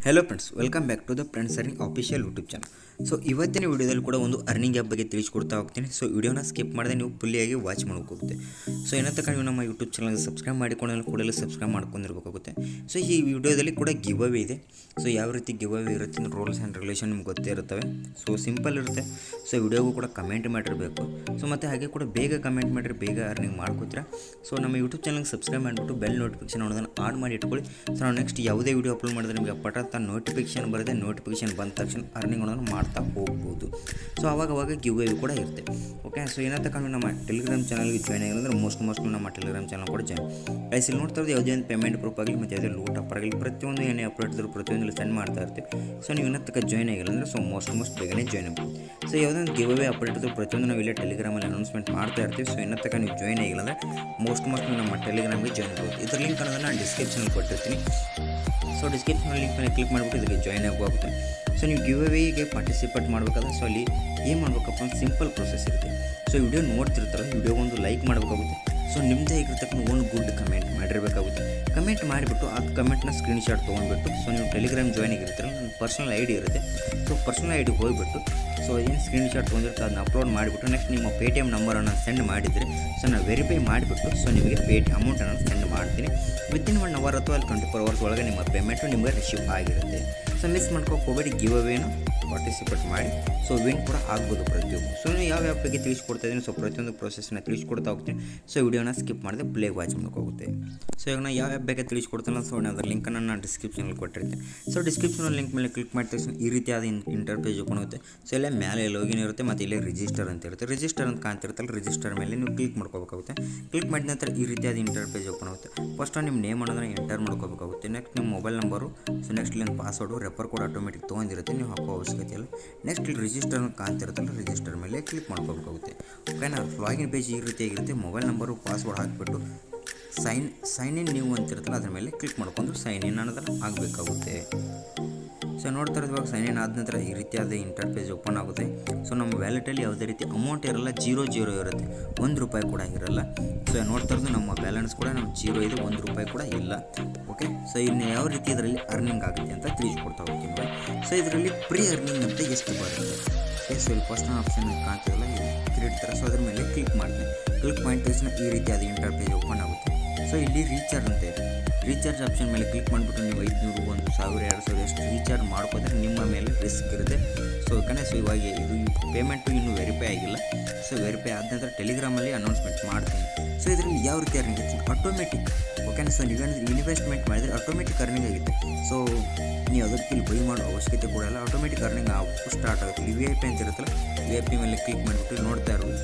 hello friends welcome back to the friends earning official YouTube channel so ಇವತ್ತಿನ ವಿಡಿಯೋದಲ್ಲಿ ಕೂಡ ಒಂದು ಅರ್ನಿಂಗ್ ಆ್ಯಪ್ ಬಗ್ಗೆ ತಿಳಿಸ್ಕೊಡ್ತಾ ಹೋಗ್ತೀನಿ ಸೊ ವಿಡಿಯೋನ ಸ್ಕಿಪ್ ಮಾಡದೆ ನೀವು ಫುಲ್ಲಿಯಾಗಿ ವಾಚ್ ಮಾಡ್ಕೋಗುತ್ತೆ ಸೊ ಏನಂತ ನೀವು ನಮ್ಮ ಯೂಟ್ಯೂಬ್ ಚಾನಲ್ಗೆ ಸಬ್ಸ್ಕ್ರೈಬ್ ಮಾಡಿಕೊಂಡು ಕೂಡಲೇ ಸಬ್ಸ್ಕ್ರೈಬ್ ಮಾಡ್ಕೊಂಡಿರ್ಬೇಕಾಗುತ್ತೆ ಸೊ ಈ ವಿಡಿಯೋದಲ್ಲಿ ಕೂಡ ಗಿವ್ ಅವೇ ಇದೆ ಸೊ ಯಾವ ರೀತಿ ಗಿವ್ ಅವೇ ಇರುತ್ತೆ ರೂಲ್ಸ್ ಆ್ಯಂಡ್ ರೆಗ್ಯುಲೇಷನ್ ನಿಮ್ಗೆ ಗೊತ್ತೇ ಇರ್ತವೆ ಸೊ ಸಿಂಪಲ್ ಇರುತ್ತೆ ಸೊ ವಿಡಿಯೋಗೂ ಕೂಡ ಕಮೆಂಟ್ ಮಾಡಿರಬೇಕು ಸೊ ಮತ್ತು ಹಾಗೆ ಕೂಡ ಬೇಗ ಕಮೆಂಟ್ ಮಾಡಿರಿ ಬೇಗ ಅರ್ನಿಂಗ್ ಮಾಡ್ಕೋತೀರಾ ಸೊ ನಮ್ಮ ಯೂಟ್ಯೂಬ್ ಚಾನಲ್ಗೆ ಸಬ್ಸ್ಕ್ರೈಬ್ ಮಾಡಿಬಿಟ್ಟು ಬೆಲ್ ನೋಟಿಫಿಕೇಶನ್ ಅನ್ನೋದನ್ನು ಆನ್ ಮಾಡಿ ಇಟ್ಕೊಳ್ಳಿ ಸೊ ನಾವು ನೆಕ್ಸ್ಟ್ ಯಾವುದೇ ವಿಡಿಯೋ ಅಪ್ಲೋಡ್ ಮಾಡಿದ್ರೆ ನಿಮಗೆ ಪಟಾತ ನೋಟಿಫಿಕೇಶನ್ ಬರುತ್ತೆ ನೋಟಿಫಿಕೇಶನ್ ಬಂದ ತಕ್ಷಣ ಅರ್ನಿಂಗ್ ಅನ್ನೋದನ್ನು ಮಾಡ್ತಾ ಹೋಗ್ಬೋದು ಸೊ ಅವಾಗ ಅವಾಗ ಗಿವ್ ಅವೇ ಕೂಡ ಇರುತ್ತೆ ಓಕೆ ಸೊ ಏನಂತ ಕಾರಣ ನಮ್ಮ ಟೆಲಿಗ್ರಾಮ್ ಚಾನಲ್ಗೆ ಜಾಯ್ನ್ ಆಗಿದ್ರೆ ಮೋಸ್ಟ್ ಮೋಸ್ಟ್ ನಮ್ಮ ಟೆಲಿಗ್ರಾಮ್ ಚಾನಲ್ ಕೂಡ ಜಾಯ್ನ್ ಗೈಸ್ ಇಲ್ಲಿ ನೋಡ್ತಾ ಇರೋದು ಯಾವುದೇ ಒಂದು ಪೇಮೆಂಟ್ ಪ್ರೂಫ್ ಆಗಲಿ ಮತ್ತು ಯಾವುದೇ ಲೂಟ್ ಅಪ್ ಆಗಲಿ ಪ್ರತಿಯೊಂದು ಏನೇ ಅಪ್ಲೋಡ್ ಇದ್ರು ಪ್ರತಿಯೊಂದು ಸೆಂಡ್ ಮಾಡ್ತಾ ಇರ್ತೀವಿ ಸೊ ನೀವು ಇನ್ನೂ ತಕ್ಕ ಜಾಯ್ನ್ ಆಗಿಲ್ಲ ಅಂದರೆ ಸೊ ಮೋಸ್ಟ್ ಮೋಸ್ಟ್ ಬೇಗನೆ ಜಾಯ್ನ್ ಆಗ್ಬೋದು ಸೊ ಯಾವುದೇ ಒಂದು ಗಿವ್ ಅವೇ ಅಪ್ಡೇಟ್ ಇದ್ರು ಪ್ರತಿಯೊಂದು ನಾವು ಇಲ್ಲೇ ಟೆಲಿಗ್ರಾಮಲ್ಲಿ ಅನೌನ್ಸ್ಮೆಂಟ್ ಮಾಡ್ತಾ ಇರ್ತೀವಿ ಸೊ ಇನ್ನೂ ತಕ್ಕ ನೀವು ಜಾಯ್ನ್ ಆಗಿಲ್ಲ ಅಂದರೆ ಮೋಸ್ಟ್ ಮೋಸ್ಟ್ ನೀವು ನಮ್ಮ ಟೆಲಿಗ್ರಾಮ್ಗೆ ಜಾಯ್ನ್ ಆಗ್ಬೋದು ಇದ್ರ ಲಿಂಕ್ ಅನ್ನೋದನ್ನು ನಾನು ಡಿಸ್ಕ್ರಿಪ್ಷನಲ್ಲಿ ಕೊಟ್ಟಿರ್ತೀನಿ ಸೊ ಡಿಸ್ಕ್ರಿಪ್ಷನ್ ಲಿಂಕ್ ಮೇಲೆ ಕ್ಲಿಕ್ ಮಾಡಿಬಿಟ್ಟು ಇದಕ್ಕೆ ಜಾಯ್ನ್ ಆಗುತ್ತೆ ಸೊ ನೀವು ಗಿವ್ ಅವೇಗೆ ಪಾರ್ಟಿಸಿಪೇಟ್ ಮಾಡಬೇಕಾದ್ರೆ ಸೊ ಅಲ್ಲಿ ಏನು ಮಾಡ್ಬೇಕಪ್ಪ ಅಂತ ಸಿಂಪಲ್ ಪ್ರೊಸೆಸ್ ಇರುತ್ತೆ ಸೊ ವಿಡಿಯೋ ನೋಡ್ತಿರ್ತಾರೆ ವಿಡಿಯೋ ಒಂದು ಲೈಕ್ ಮಾಡಬೇಕಾಗುತ್ತೆ ಸೊ ನಿಮ್ಮದೇ ಆಗಿರ್ತಕ್ಕಂಥ ಒಂದು ಗುಡ್ ಕಮೆಂಟ್ ಮಾಡಿರಬೇಕಾಗುತ್ತೆ ಕಮೆಂಟ್ ಮಾಡಿಬಿಟ್ಟು ಆ ಕಮೆಂಟ್ನ ಸ್ಕ್ರೀನ್ಶಾಟ್ ತೊಗೊಂಡ್ಬಿಟ್ಟು ಸೊ ನೀವು ಟೆಲಿಗ್ರಾಮ್ ಜಾಯ್ನ್ ಆಗಿರ್ತೀರಲ್ಲ ನನ್ನ ಪರ್ಸನಲ್ ಐ ಡಿ ಇರುತ್ತೆ ಸೊ ಪರ್ಸನಲ್ ಐ ಡಿಗೆ ಹೋಗಿಬಿಟ್ಟು ಸೊ ಏನು ಸ್ಕ್ರೀನ್ಶಾಟ್ ತೊಗೊಂಡಿರುತ್ತೆ ಅದನ್ನ ಅಪ್ಲೋಡ್ ಮಾಡಿಬಿಟ್ಟು ನೆಕ್ಸ್ಟ್ ನಿಮ್ಮ ಪೇ ಟಿ ಎಮ್ ನಂಬರನ್ನು ಸೆಂಡ್ ಮಾಡಿದರೆ ಸೊ ನಾನು ವೆರಿಫೈ ಮಾಡಿಬಿಟ್ಟು ಸೊ ನಿಮಗೆ ಪೇ ಅಮೌಂಟನ್ನು ಸೆಂಡ್ ಮಾಡ್ತೀನಿ ವಿತಿನ್ ಒನ್ ಅವರ್ ಅಥವಾ ಅಲ್ಲಿ ಟ್ವೆಂಟಿ ಫೋರ್ ಅವರ್ಸ್ ಒಳಗೆ ನಿಮ್ಮ ಪೇಮೆಂಟು ನಿಮಗೆ ರಿಸೀವ್ ಆಗಿರುತ್ತೆ ಸೊ ಮಿಸ್ ಮಾಡ್ಕೋಕೆ ಹೋಗಬೇಡಿ ಗಿವ್ ಅವೇನು ಪಾರ್ಟಿಸಿಪೇಟ್ ಮಾಡಿ ಸೊ ವಿನ್ ಕೂಡ ಆಗ್ಬೋದು ಪ್ರತಿಯೊಬ್ಬರು ಸೊ ನೀವು ಯಾವ ಯಾವ ಬಗ್ಗೆ ತಿಳಿಸ್ಕೊಡ್ತಾ ಇದ್ದೀನಿ ಸೊ ಪ್ರತಿಯೊಂದು ಪ್ರೊಸೆಸ್ನ ತಿಳಿಸ್ಕೊಡ್ತಾ ಹೋಗ್ತೀನಿ ಸೊ ವಿಡಿಯೋನ ಸ್ಕಿಪ್ ಮಾಡಿದೆ ಪ್ಲೇ ವಾಚ್ ಹೋಗುತ್ತೆ ಸೊ ಇವಾಗ ನಾನು ಯಾವ ಯಾವ ಬಗ್ಗೆ ತಿಳಿಸ್ಕೊಡ್ತಾನಲ್ಲ ಸೊ ನಾನು ಅದರ ಲಿಂಕನ್ನು ನಾನು ಡಿಸ್ಕ್ರಿಪ್ಷನಲ್ಲಿ ಕೊಟ್ಟಿರ್ತೀನಿ ಸೊ ಡಿಸ್ಕ್ರಿಪ್ಷನಲ್ಲಿ ಲಿಂಕ್ ಮೇಲೆ ಕ್ಲಿಕ್ ಮಾಡಿದ ತಕ್ಷಣ ಈ ರೀತಿಯಾದ ಇಂಟರ್ಪೇಜ್ ಓಪನ್ ಆಗುತ್ತೆ ಸೊ ಇಲ್ಲೇ ಮೇಲೆ ಲೋಗಿನ್ ಇರುತ್ತೆ ಮತ್ತು ಇಲ್ಲೇ ರಿಜಿಸ್ಟರ್ ಅಂತ ಇರುತ್ತೆ ರಿಜಿಸ್ಟರ್ ಅಂತ ಕಾಣ್ತಿರುತ್ತಲ್ಲ ರಿಜಿಸ್ಟರ್ ಮೇಲೆ ನೀವು ಕ್ಲಿಕ್ ಮಾಡ್ಕೋಬೇಕಾಗುತ್ತೆ ಕ್ಲಿಕ್ ಮಾಡಿದ ನಂತರ ಈ ರೀತಿಯಾದ ಇಂಟರ್ಪೇಜ್ ಓಪನ್ ಆಗುತ್ತೆ ಫಸ್ಟ್ ನಿಮ್ಮ ನೇಮ್ ಅನ್ನೋದನ್ನ ಎಂಟರ್ ಮಾಡ್ಕೋಬೇಕಾಗುತ್ತೆ ನೆಕ್ಸ್ಟ್ ನಿಮ್ಮ ಮೊಬೈಲ್ ನಂಬರು ಸೊ ನೆಕ್ಸ್ಟ್ ಇಲ್ಲಿ ಪಾಸ್ವರ್ಡು ರೆಫರ್ ಕೋಡ್ ಆಟೋಮೆಟಿಕ್ ತೊಗೊಂಡಿರುತ್ತೆ ನೀವು ಹಾಕೋ ಅವಶ್ಯಕತೆ ಇಲ್ಲ ನೆಕ್ಸ್ಟ್ ಇಲ್ಲಿ ರಿಜಿಸ್ಟರ್ ಅಂತ ಕಾಣ್ತಿರುತ್ತಲ್ಲ ರಿಜಿಸ್ಟರ್ ಮೇಲೆ ಕ್ಲಿಕ್ ಮಾಡ್ಕೋಬೇಕಾಗುತ್ತೆ ಓಕೆನಾ ಲಾಗಿನ್ ಪೇಜ್ ಈ ರೀತಿಯಾಗಿರುತ್ತೆ ಮೊಬೈಲ್ ನಂಬರು ಪಾಸ್ವರ್ಡ್ ಹಾಕಿಬಿಟ್ಟು ಸೈನ್ ಸೈನ್ ಇನ್ ನೀವು ಅಂತಿರುತ್ತಲ್ಲ ಅದ್ರ ಮೇಲೆ ಕ್ಲಿಕ್ ಮಾಡ್ಕೊಂಡು ಸೈನ್ ಇನ್ ಅನ್ನೋದನ್ನು ಆಗಬೇಕಾಗುತ್ತೆ ಸೊ ನೋಡ್ತಾ ಇರೋದು ಇವಾಗ ಸೈನ್ ಇನ್ ಆದ ನಂತರ ಈ ರೀತಿಯಾದ ಇಂಟರ್ಫೇಸ್ ಓಪನ್ ಆಗುತ್ತೆ ಸೊ ನಮ್ಮ ವ್ಯಾಲೆಟಲ್ಲಿ ಯಾವುದೇ ರೀತಿ ಅಮೌಂಟ್ ಇರಲ್ಲ ಜೀರೋ ಜೀರೋ ಇರುತ್ತೆ ಒಂದು ರೂಪಾಯಿ ಕೂಡ ಇರಲ್ಲ ಸೊ ನೋಡ್ತಾ ಇರೋದು ನಮ್ಮ ಬ್ಯಾಲೆನ್ಸ್ ಕೂಡ ನಮ್ಮ ಜೀರೋ ಇದೆ ಒಂದು ರೂಪಾಯಿ ಕೂಡ ಇಲ್ಲ ಓಕೆ ಸೊ ಇನ್ನು ಯಾವ ರೀತಿ ಇದರಲ್ಲಿ ಅರ್ನಿಂಗ್ ಆಗುತ್ತೆ ಅಂತ ತಿಳಿಸ್ಕೊಡ್ತಾ ಹೋಗ್ತೀನಿ ಸೊ ಇದರಲ್ಲಿ ಪ್ರೀ ಅರ್ನಿಂಗ್ ಅಂತ ಎಷ್ಟು ಬರುತ್ತೆ ಓಕೆ ಸೊ ಇಲ್ಲಿ ಫಸ್ಟ್ ಆಪ್ಷನ್ ಕಾಣ್ತಿರಲ್ಲ ಕ್ರಿಯೇಟ್ ಥರ ಸೊ ಅದ್ರ ಮೇಲೆ ಕ್ಲಿಕ್ ಮಾಡ್ತೀನಿ ಕ್ಲಿಕ್ ಮಾಡಿದ ತಕ್ಷಣ ಈ ರೀತಿಯಾದ ಇಂಟರ್ಫೇಸ್ ಓಪನ್ ಆಗುತ್ತೆ ಸೊ ಇಲ್ಲಿ ರೀಚಾರ್ಜ್ ಅಂತ ಇದೆ ರೀಚಾರ್ಜ್ ಆಪ್ಷನ್ ಮೇಲೆ ಕ್ಲಿಕ್ ಮಾಡಿಬಿಟ್ಟು ನೀವು ಐದುನೂರು ಒಂದು ಸಾವಿರ ಎರಡು ಸಾವಿರ ಎಷ್ಟು ರೀಚಾರ್ಜ್ ಮಾಡ್ಕೋದ್ರೆ ನಿಮ್ಮ ಮೇಲೆ ರಿಸ್ಕ್ ಇರುತ್ತೆ ಸೊ ಯಾಕಂದರೆ ಸೊ ಇವಾಗ ಇದು ಪೇಮೆಂಟು ಇನ್ನೂ ವೆರಿಫೈ ಆಗಿಲ್ಲ ಸೊ ವೆರಿಫೈ ಆದ ನಂತರ ಟೆಲಿಗ್ರಾಮಲ್ಲಿ ಅನೌನ್ಸ್ಮೆಂಟ್ ಮಾಡ್ತೀನಿ ಸೊ ಇದರಲ್ಲಿ ಯಾವ ರೀತಿ ಅರ್ನಿಂಗ್ ಆಗುತ್ತೆ ಆಟೋಮೆಟಿಕ್ ಓಕೆನಾ ಸೊ ನೀವೇನಾದರೂ ಇನ್ವೆಸ್ಟ್ಮೆಂಟ್ ಮಾಡಿದರೆ ಆಟೋಮೆಟಿಕ್ ಅರ್ನಿಂಗ್ ಆಗುತ್ತೆ ಸೊ ನೀವು ಅದಕ್ಕೆ ಇಲ್ಲಿ ಬೈ ಮಾಡೋ ಅವಶ್ಯಕತೆ ಕೂಡ ಇಲ್ಲ ಆಟೋಮೆಟಿಕ್ ಅರ್ನಿಂಗ್ ಆಗಬೇಕು ಸ್ಟಾರ್ಟ್ ಆಗುತ್ತೆ ಈ ವಿ ಐ ಪಿ ಅಂತ ಇರುತ್ತಲ್ಲ ವಿ ಐ ಪಿ ಮೇಲೆ ಕ್ಲಿಕ್ ಮಾಡಿಬಿಟ್ಟು ನೋಡ್ತಾ ಇರೋದು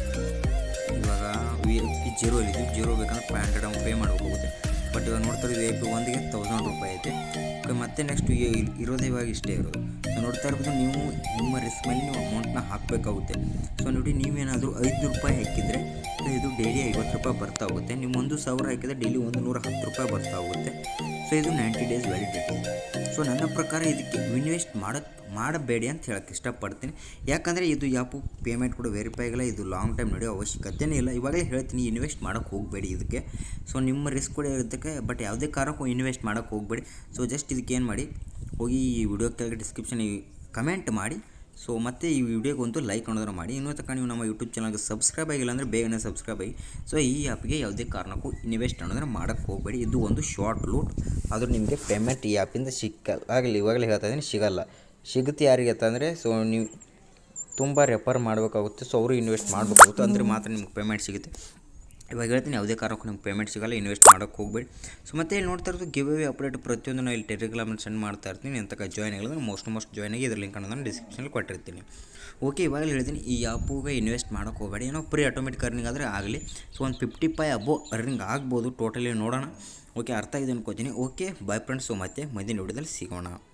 ಇವಾಗ ವಿ ಐ ಪಿ ಜೀರೋ ಇಲ್ಲಿದ್ದು ಜೀರೋ ಬೇಕಂದ್ರೆ ಫೈವ್ ಹಂಡ್ರೆಡ್ ಅವ್ನು ಪೇ ಮಾಡಬೇಕಾಗುತ್ತೆ ಬಟ್ ಇವಾಗ ನೋಡ್ತಾ ಇರೋದು ವಿ ಐ ಪಿ ಒಂದಿಗೆ ತೌಸಂಡ್ ರೂಪಾಯಿ ಐತೆ ಓಕೆ ಮತ್ತೆ ನೆಕ್ಸ್ಟ್ ಇರೋದೇ ಇವಾಗ ಇಷ್ಟೇ ಇರೋದು ಸೊ ನೋಡ್ತಾ ಇರ್ಬೋದು ನೀವು ನಿಮ್ಮ ರಿಸ್ಕ್ ಮೇಲೆ ನೀವು ಅಮೌಂಟ್ನ ಹಾಕಬೇಕಾಗುತ್ತೆ ಸೊ ನೋಡಿ ನೀವೇನಾದರೂ ಐದು ರೂಪಾಯಿ ಹಾಕಿದರೆ ಇದು ಡೈಲಿ ಐವತ್ತು ರೂಪಾಯಿ ಬರ್ತಾ ಹೋಗುತ್ತೆ ನೀವು ಒಂದು ಸಾವಿರ ಹಾಕಿದರೆ ಡೈಲಿ ಒಂದು ನೂರ ಹತ್ತು ರೂಪಾಯಿ ಬರ್ತಾ ಹೋಗುತ್ತೆ ಸೊ ಇದು ನೈಂಟಿ ಡೇಸ್ ವ್ಯಾಲಿಡಿಟಿ ಸೊ ನನ್ನ ಪ್ರಕಾರ ಇದಕ್ಕೆ ಇನ್ವೆಸ್ಟ್ ಮಾಡೋಕ್ಕೆ ಮಾಡಬೇಡಿ ಅಂತ ಹೇಳಕ್ಕೆ ಇಷ್ಟಪಡ್ತೀನಿ ಯಾಕಂದರೆ ಇದು ಯಾಪು ಪೇಮೆಂಟ್ ಕೂಡ ವೆರಿಫೈ ಆಗಿಲ್ಲ ಇದು ಲಾಂಗ್ ಟೈಮ್ ನಡೆಯೋ ಅವಶ್ಯಕತೆನೇ ಇಲ್ಲ ಇವಾಗಲೇ ಹೇಳ್ತೀನಿ ಇನ್ವೆಸ್ಟ್ ಮಾಡೋಕ್ಕೆ ಹೋಗಬೇಡಿ ಇದಕ್ಕೆ ಸೊ ನಿಮ್ಮ ರಿಸ್ಕ್ ಕೂಡ ಇರೋದಕ್ಕೆ ಬಟ್ ಯಾವುದೇ ಕಾರಣಕ್ಕೂ ಇನ್ವೆಸ್ಟ್ ಮಾಡೋಕ್ಕೆ ಹೋಗಬೇಡಿ ಸೊ ಜಸ್ಟ್ ಇದಕ್ಕೆ ಏನು ಮಾಡಿ ಹೋಗಿ ಈ ವಿಡಿಯೋ ಕೆಳಗೆ ಡಿಸ್ಕ್ರಿಪ್ಷನ್ ಕಮೆಂಟ್ ಮಾಡಿ ಸೊ ಮತ್ತೆ ಈ ವಿಡಿಯೋಗೆ ಒಂದು ಲೈಕ್ ಅನ್ನೋದನ್ನು ಮಾಡಿ ಇನ್ನೂ ತನಕ ನೀವು ನಮ್ಮ ಯೂಟ್ಯೂಬ್ ಚಾನಲ್ಗೆ ಸಬ್ಸ್ಕ್ರೈಬ್ ಆಗಿಲ್ಲ ಅಂದರೆ ಬೇಗನೆ ಸಬ್ಸ್ಕ್ರೈಬ್ ಆಗಿ ಸೊ ಈ ಆ್ಯಪ್ಗೆ ಯಾವುದೇ ಕಾರಣಕ್ಕೂ ಇನ್ವೆಸ್ಟ್ ಅನ್ನೋದನ್ನು ಮಾಡೋಕ್ಕೆ ಹೋಗಬೇಡಿ ಇದು ಒಂದು ಶಾರ್ಟ್ ಲೂಟ್ ಆದರೂ ನಿಮಗೆ ಪೇಮೆಂಟ್ ಈ ಆ್ಯಪಿಂದ ಸಿಕ್ಕಲ್ಲ ಆಗಲಿ ಇವಾಗಲೇ ಹೇಳ್ತಾ ಇದ್ದೀನಿ ಸಿಗಲ್ಲ ಸಿಗುತ್ತೆ ಯಾರಿಗೆ ಅಂತಂದರೆ ಸೊ ನೀವು ತುಂಬ ರೆಫರ್ ಮಾಡಬೇಕಾಗುತ್ತೆ ಸೊ ಅವರು ಇನ್ವೆಸ್ಟ್ ಮಾಡಬೇಕಾಗುತ್ತೆ ಅಂದರೆ ಮಾತ್ರ ನಿಮ್ಗೆ ಪೇಮೆಂಟ್ ಸಿಗುತ್ತೆ ಇವಾಗ ಹೇಳ್ತೀನಿ ಯಾವುದೇ ಕಾರಣಕ್ಕೂ ನಿಮ್ಗೆ ಪೇಮೆಂಟ್ ಸಿಗಲ್ಲ ಇನ್ವೆಸ್ಟ್ ಮಾಡೋಕ್ಕೆ ಹೋಗಬೇಡಿ ಸೊ ಮತ್ತೆ ಇಲ್ಲಿ ನೋಡ್ತಾ ಇರೋದು ಗಿವ್ ಅವೇ ಅಪ್ಡೇಟ್ ಪ್ರತಿಯೊಂದು ನಾನು ಇಲ್ಲಿ ಟೆಲಿಗ್ರಾಮಲ್ಲಿ ಸೆಂಡ್ ಮಾಡ್ತಾ ಇರ್ತೀನಿ ಎಂತಕ ಜಾಯ್ನ್ ಆಗಿಲ್ಲ ಮೋಸ್ಟ್ ಮೋಸ್ಟ್ ಜಾಯ್ನ್ ಆಗಿ ಇದ್ರ ಲಿಂಕ್ ಅನ್ನೋದನ್ನು ಡಿಸ್ಕ್ರಿಪ್ಷನಲ್ಲಿ ಕೊಟ್ಟಿರ್ತೀನಿ ಓಕೆ ಇವಾಗಲೇ ಹೇಳ್ತೀನಿ ಈ ಆ್ಯಪಿಗೆ ಇನ್ವೆಸ್ಟ್ ಮಾಡೋಕ್ಕೆ ಹೋಗಬೇಡಿ ಏನೋ ಪ್ರೀ ಆಟೋಮೆಟಿಕ್ ಅರ್ನಿಂಗ್ ಆದರೆ ಆಗಲಿ ಸೊ ಒಂದು ಫಿಫ್ಟಿ ಫೈ ಅಬೋ ಅರ್ನಿಂಗ್ ಆಗ್ಬೋದು ಟೋಟಲಿ ನೋಡೋಣ ಓಕೆ ಅರ್ಥ ಆಗಿದೆ ಅನ್ಕೋತೀನಿ ಓಕೆ ಬಾಯ್ ಫ್ರೆಂಡ್ಸ್ ಸೊ ಮತ್ತೆ ಮುಂದಿನ ವಿಡಿಯೋದಲ್ಲಿ ಸಿಗೋಣ